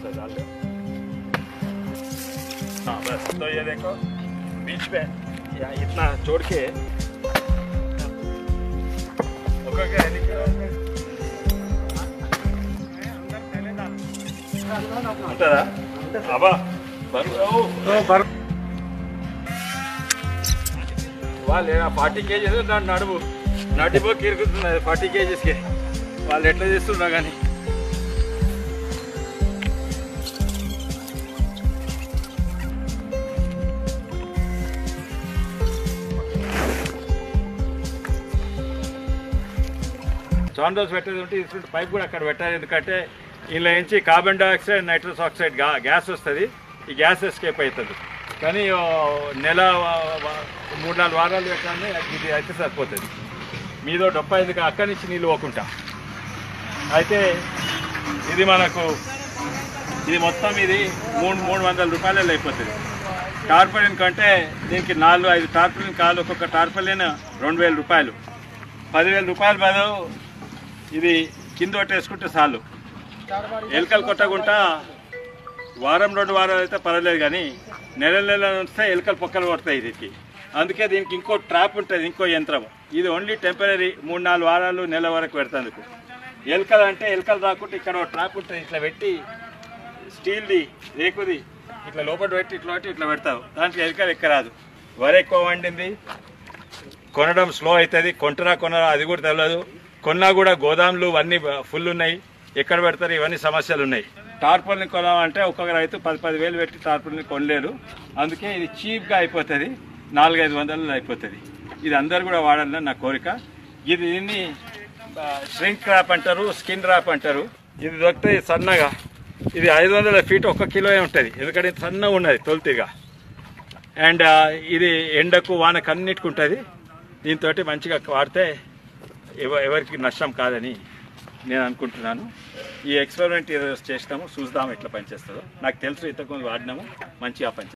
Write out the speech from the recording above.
बस डाल दो हाँ बस तो ये देखो बीच में या इतना छोड़ के ఒక్కొక్క ఎన్ని కిలోమీటర్లు? ఉంటుందా అబ్బా బరువు వాళ్ళు ఫార్టీ కేజీస్ దాని నడుము నడిపోకి ఇరుగుతున్నది ఫార్టీ కేజీస్కి వాళ్ళు ఎట్లా చేస్తున్నా కానీ చాండోస్ పెట్టేది ఉంటే ఇటువంటి పైప్ కూడా అక్కడ పెట్టాలి ఎందుకంటే ఇందులో నుంచి కార్బన్ డైఆక్సైడ్ నైట్రస్ ఆక్సైడ్ గా గ్యాస్ వస్తుంది ఈ గ్యాస్ ఎస్కేప్ అవుతుంది కానీ ఓ నెల వ- వ- మూడు నాలుగు వారాలు పెట్టాలని ఇది అయితే సరిపోతుంది మీదో డొప్ప ఎందుకు అక్కడి నుంచి నీళ్ళు పోకుంటా అయితే ఇది మనకు ఇది మొత్తం ఇది మూడు మూడు వందల రూపాయలలో అయిపోతుంది టార్పలిన్ కంటే దీనికి నాలుగు ఐదు టార్పలిన్ కాలు ఒక్కొక్క టార్పలిన్ రెండు వేల రూపాయలు పదివేల రూపాయలు బదులు ఇది కింద కొట్టేసుకుంటే చాలు ఎలుకలు కొట్టకుండా వారం రెండు వారాలు అయితే పర్వాలేదు కానీ నెల నెల వస్తే ఎలుకలు పొక్కలు కొడతాయి దీనికి అందుకే దీనికి ఇంకో ట్రాప్ ఉంటుంది ఇంకో యంత్రం ఇది ఓన్లీ టెంపరీ మూడు నాలుగు వారాలు నెల వరకు పెడతాందుకు ఎలుకలు అంటే ఎలుకలు రాకుండా ఇక్కడ ఒక ట్రాప్ ఉంటుంది ఇట్లా పెట్టి స్టీల్ది రేకుది ఇట్లా లోపల పెట్టి ఇట్లా పెట్టి ఇట్లా పెడతావు దాంట్లో ఎలుకలు ఎక్కరాదు వరి ఎక్కువ వండింది కొనడం స్లో అవుతుంది కొంటరా కొనరా అది కూడా తెలియదు కొన్నా కూడా గోదాములు అన్నీ ఫుల్ ఉన్నాయి ఎక్కడ పెడతారు ఇవన్నీ సమస్యలు ఉన్నాయి టార్పల్ని కొనాలంటే ఒక్కొక్క రైతు పది పది వేలు పెట్టి టార్పల్ని కొనలేరు అందుకే ఇది చీప్గా అయిపోతుంది నాలుగైదు వందలు అయిపోతుంది ఇది అందరు కూడా వాడాలని నా కోరిక ఇది దీన్ని ష్రింక్ ర్యాప్ అంటారు స్కిన్ ర్యాప్ అంటారు ఇది దొరుకుతాయి సన్నగా ఇది ఐదు వందల ఫీట్ ఒక కిలో ఉంటుంది ఎందుకంటే ఇది సన్నగా ఉన్నది తొలితిగా అండ్ ఆ, ఇది ఎండకు వానకు అన్నిటికి ఉంటుంది దీంతో మంచిగా వాడితే ఎవ ఎవరికి నష్టం కాదని నేను అనుకుంటున్నాను ఈ ఎక్స్పెరిమెంట్ ఈరోజు చేసినాము చూద్దాము ఎట్లా పనిచేస్తుందో నాకు తెలుసు ఇంతకుముందు వాడినాము మంచిగా పనిచేస్తుంది